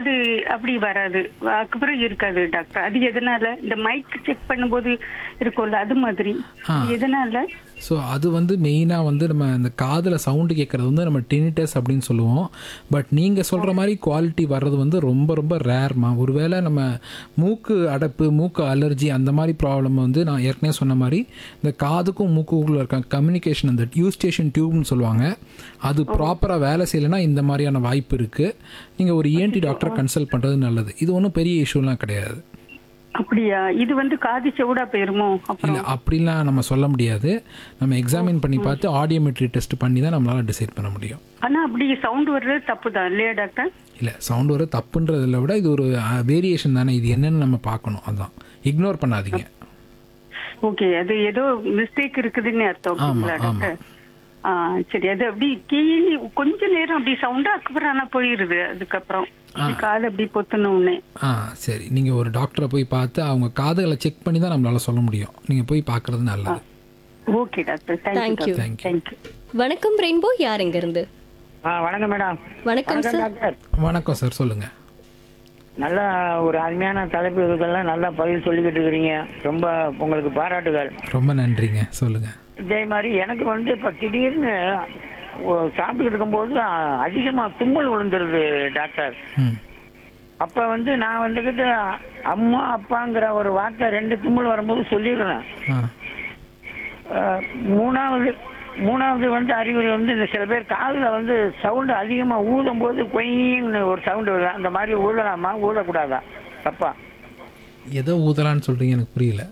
அது அப்படி வராது அதுக்கப்புறம் இருக்காது டாக்டர் அது எதனால இந்த மைக் செக் பண்ணும்போது இருக்கும்ல அது மாதிரி ஆ. எதனால ஸோ அது வந்து மெயினாக வந்து நம்ம இந்த காதில் சவுண்டு கேட்குறது வந்து நம்ம டெனிட்டஸ் அப்படின்னு சொல்லுவோம் பட் நீங்கள் சொல்கிற மாதிரி குவாலிட்டி வர்றது வந்து ரொம்ப ரொம்ப ரேர்மா ஒருவேளை நம்ம மூக்கு அடைப்பு மூக்கு அலர்ஜி அந்த மாதிரி ப்ராப்ளம் வந்து நான் ஏற்கனவே சொன்ன மாதிரி இந்த காதுக்கும் மூக்குக்குள்ள இருக்க கம்யூனிகேஷன் அந்த டியூஸ்டேஷன் டியூப்னு சொல்லுவாங்க அது ப்ராப்பராக வேலை செய்யலைன்னா இந்த மாதிரியான வாய்ப்பு இருக்குது நீங்கள் ஒரு இஎன்டி டாக்டரை கன்சல்ட் பண்ணுறது நல்லது இது ஒன்றும் பெரிய இஷ்யூலாம் கிடையாது அப்படியா இது வந்து காது செவுடா போயிருமோ அப்புறம் இல்லை அப்படிலாம் நம்ம சொல்ல முடியாது நம்ம எக்ஸாமின் பண்ணி பார்த்து ஆடியோமெட்ரி டெஸ்ட் பண்ணி தான் நம்மளால் டிசைட் பண்ண முடியும் ஆனா அப்படி சவுண்ட் வர்றது தப்பு தான் இல்லையா டாக்டர் இல்லை சவுண்ட் வர தப்புன்றதில் விட இது ஒரு வேரியேஷன் தானே இது என்னன்னு நம்ம பார்க்கணும் அதான் இக்னோர் பண்ணாதீங்க ஓகே அது ஏதோ மிஸ்டேக் இருக்குதுன்னு அர்த்தம் ஆமா, அப்படிங்களா டாக்டர் ஆ சரி அது அப்படி கீழே கொஞ்ச நேரம் அப்படி சவுண்டா அதுக்கப்புறம் ஆனா போயிருது அதுக்கப்புறம் அப்படி காது அப்படி பொத்துன உடனே ஆ சரி நீங்கள் ஒரு டாக்டரை போய் பார்த்து அவங்க காதுகளை செக் பண்ணி தான் நம்மளால் சொல்ல முடியும் நீங்கள் போய் பார்க்குறது நல்லது okay doctor Thank thank you you. Thank you. Thank you வணக்கம் ரெயின்போ யார் எங்க இருந்து ஆ வணக்கம் மேடம் வணக்கம் சார் டாக்டர் வணக்கம் சார் சொல்லுங்கள் நல்ல ஒரு அருமையான தலைப்பு இதுக்கெல்லாம் நல்லா பதில் சொல்லிக்கிட்டு இருக்கிறீங்க ரொம்ப உங்களுக்கு பாராட்டுகள் ரொம்ப நன்றிங்க சொல்லுங்கள் இதே மாதிரி எனக்கு வந்து இப்போ திடீர்னு ஒ- சாப்பிட்டுக்கிட்டு இருக்கும்போது அ- அதிகமா தும்மல் விழுந்துருது டாக்டர் ம் அப்ப வந்து நான் வந்துக்கிட்டு அம்மா அப்பாங்கிற ஒரு வார்த்தை ரெண்டு தும்மல் வரும்போது சொல்லிடுறேன் ஆ அஹ், மூணாவது மூணாவது வந்து அறிகுறி வந்து இந்த சில பேர் காதுல வந்து சவுண்டு அதிகமா ஊதும் போது கொயின்னு ஒரு சவுண்டு வருது அந்த மாதிரி ஊதலாமா ஊதக்கூடாதா தப்பா எதோ ஊதலான்னு சொல்கிறீங்க எனக்கு புரியல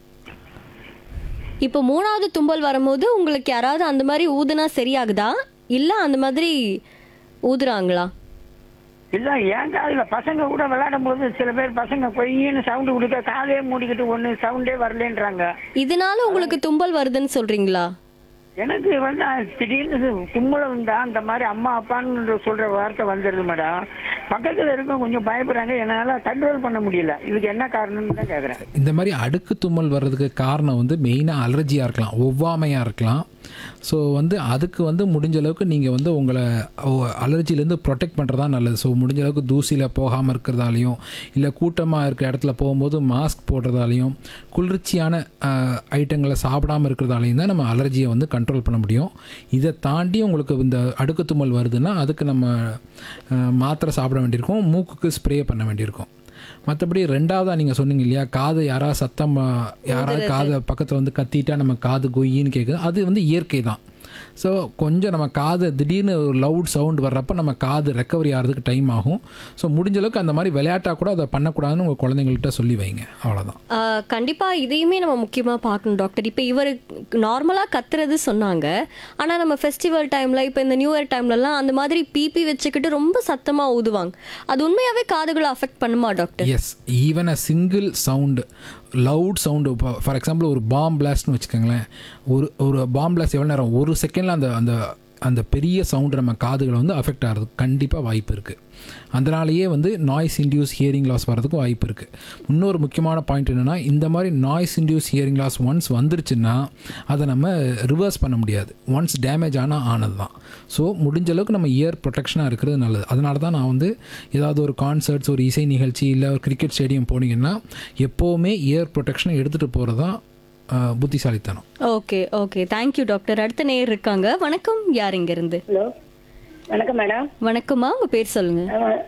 இப்போ மூணாவது தும்பல் வரும்போது உங்களுக்கு யாராவது அந்த மாதிரி ஊதுனா சரியாகுதா இல்ல அந்த மாதிரி ஊதுறாங்களா இல்ல என் காதுல பசங்க கூட விளையாடும் போது சில பேர் பசங்க கொய்யின்னு சவுண்டு கொடுக்க காதே மூடிக்கிட்டு ஒண்ணு சவுண்டே வரலன்றாங்க இதனால உங்களுக்கு தும்பல் வருதுன்னு சொல்றீங்களா எனக்கு வந்து திடீர்னு தும்மல வந்தா அந்த மாதிரி அம்மா அப்பான்னு சொல்ற வார்த்தை வந்துருது மேடம் பக்கத்துல இருக்க கொஞ்சம் பயப்படுறாங்க என்னால கண்ட்ரோல் பண்ண முடியல இதுக்கு என்ன காரணம்னு தான் கேக்குறேன் இந்த மாதிரி அடுக்கு தும்மல் வர்றதுக்கு காரணம் வந்து மெயினாக அலர்ஜியாக இருக்கலாம் ஒவ்வாமையாக இருக்கலாம் ஸோ வந்து அதுக்கு வந்து முடிஞ்ச அளவுக்கு நீங்கள் வந்து உங்களை அலர்ஜிலேருந்து ப்ரொடெக்ட் பண்ணுறது தான் நல்லது ஸோ முடிஞ்ச அளவுக்கு தூசியில் போகாமல் இருக்கிறதாலையும் இல்லை கூட்டமாக இருக்கிற இடத்துல போகும்போது மாஸ்க் போடுறதாலையும் குளிர்ச்சியான ஐட்டங்களை சாப்பிடாம இருக்கிறதாலையும் தான் நம்ம அலர்ஜியை வந்து கண்ட்ரோல் பண்ண முடியும் இதை தாண்டி உங்களுக்கு இந்த அடுக்கு தும்மல் வருதுன்னா அதுக்கு நம்ம அஹ், மாத்திரை சாப்பிட வேண்டியிருக்கும் மூக்குக்கு ஸ்ப்ரே பண்ண வேண்டியிருக்கும் மற்றபடி ரெண்டாவதாக நீங்கள் சொன்னீங்க இல்லையா காது யாராவது சத்தம் ஆ, யாராவது காது பக்கத்தில் வந்து கத்திட்டா நம்ம காது கொய்யின்னு கேட்குது அது வந்து இயற்கை தான் ஸோ கொஞ்சம் நம்ம காது திடீர்னு ஒரு லவுட் சவுண்ட் வர்றப்ப நம்ம காது ரெக்கவரி ஆகிறதுக்கு டைம் ஆகும் ஸோ முடிஞ்ச அளவுக்கு அந்த மாதிரி விளையாட்டாக கூட அதை பண்ணக்கூடாதுன்னு உங்கள் குழந்தைங்கள்ட்ட சொல்லி வைங்க அவ்வளோதான் ஆஹ் கண்டிப்பா இதையுமே நம்ம முக்கியமா பார்க்கணும் டாக்டர் இப்போ இவர் நார்மலா கத்துறது சொன்னாங்க ஆனா நம்ம ஃபெஸ்டிவல் டைம்ல இப்போ இந்த நியூ இயர் டைம்லலாம் அந்த மாதிரி பிபி வச்சுக்கிட்டு ரொம்ப சத்தமா ஊதுவாங்க அது உண்மையாவே காதுகளை அஃபெக்ட் பண்ணுமா doctor yes even a single sound loud sound இப்போ ஃபார் எக்ஸாம்பிள் ஒரு பாம் பிளாஸ்ட்னு வச்சுக்கோங்களேன் ஒரு ஒரு பாம் பிளாஸ்ட் எவ்வளோ நேரம் ஒரு செகண்டில் அந்த அந்த அந்த பெரிய சவுண்டு நம்ம காதுகளை வந்து அஃபெக்ட் ஆகிறதுக்கு கண்டிப்பாக வாய்ப்பு இருக்குது அதனாலேயே வந்து நாய்ஸ் இன்டியூஸ் ஹியரிங் லாஸ் வரதுக்கும் வாய்ப்பு இருக்குது இன்னொரு முக்கியமான பாயிண்ட் என்னென்னா இந்த மாதிரி noise induced hearing loss once வந்துருச்சுன்னா அதை நம்ம ரிவர்ஸ் பண்ண முடியாது ஒன்ஸ் டேமேஜ் ஆனால் ஆனது தான் ஸோ முடிஞ்ச அளவுக்கு நம்ம இயர் ப்ரொடெக்ஷனாக இருக்கிறது நல்லது அதனால தான் நான் வந்து ஏதாவது ஒரு கான்சர்ட்ஸ் ஒரு இசை நிகழ்ச்சி இல்லை ஒரு கிரிக்கெட் ஸ்டேடியம் போனீங்கன்னா எப்போவுமே இயர் ப்ரொடெக்ஷனை எடுத்துகிட்டு போகிறது தான் ஆஹ், புத்திசாலித்தனம் ஓகே ஓகே தேங்க்யூ டாக்டர் அடுத்த நேயர் இருக்காங்க வணக்கம் யார் இங்க இருந்து ஹலோ வணக்கம் மேடம் வணக்கம்மா உங்க பேர் சொல்லுங்க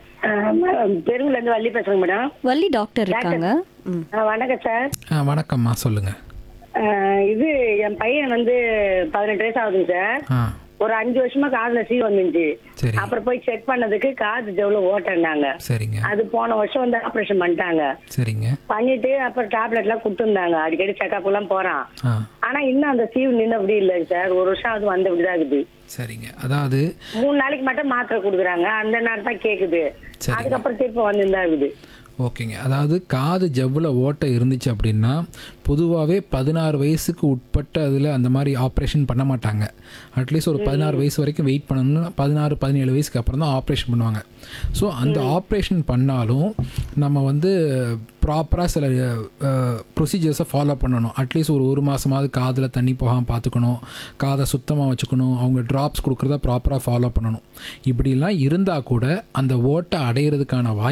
தெருவுல இருந்து வள்ளி பேசுறேங்க மேடம் வள்ளி டாக்டர் இருக்காங்க ம் ஆ, வணக்கம் சார் ஆ வணக்கம்மா சொல்லுங்கள் ஆ, இது என் பையன் வந்து பதினெட்டு வயசு ஆகுதுங்க சார் ஆ ஒரு அஞ்சு வருஷமா காதுல சீ வந்துச்சு சரி அப்புறம் போய் செக் பண்ணதுக்கு காது ஜவுல ஓட்டனாங்க சரிங்க அது போன வருஷம் வந்து ஆபரேஷன் பண்ணிட்டாங்க சரிங்க பண்ணிட்டு அப்புறம் டேப்லெட் எல்லாம் கொடுத்துருந்தாங்க அடிக்கடி செக்அப் எல்லாம் போறான் ஆ ஆனா இன்னும் அந்த சீவு நின்று அப்படி இல்லைங்க சார் ஒரு வருஷம் அது வந்து அப்படிதான் இருக்குது சரிங்க அதாவது மூணு நாளைக்கு மட்டும் மாத்திரை கொடுக்குறாங்க அந்த நேரம் தான் கேக்குது சரிங்க. அதுக்கப்புறம் திருப்பி வந்துதான் இருக்குது ஓகேங்க அதாவது காது ஜவ்வில் ஓட்டை இருந்துச்சு அப்படின்னா பொதுவாகவே பதினாறு வயசுக்கு உட்பட்ட அதில் அந்த மாதிரி ஆப்ரேஷன் பண்ண மாட்டாங்க அட்லீஸ்ட் ஒரு பதினாறு வயசு வரைக்கும் வெயிட் பண்ணணும்னா பதினாறு பதினேழு வயசுக்கு அப்புறம் தான் ஆப்ரேஷன் பண்ணுவாங்க ஸோ அந்த ஆப்ரேஷன் பண்ணாலும் நம்ம வந்து ப்ராப்பராக சில ப்ரொசீஜர்ஸை ஃபாலோ பண்ணணும் அட்லீஸ்ட் ஒரு ஒரு மாதமாவது காதில் தண்ணி போகாமல் பார்த்துக்கணும் காதை சுத்தமாக வச்சுக்கணும் அவங்க ட்ராப்ஸ் கொடுக்குறத ப்ராப்பராக ஃபாலோ பண்ணணும் இப்படிலாம் இருந்தால் கூட அந்த ஓட்டை அடையிறதுக்கான வாய்ப்பு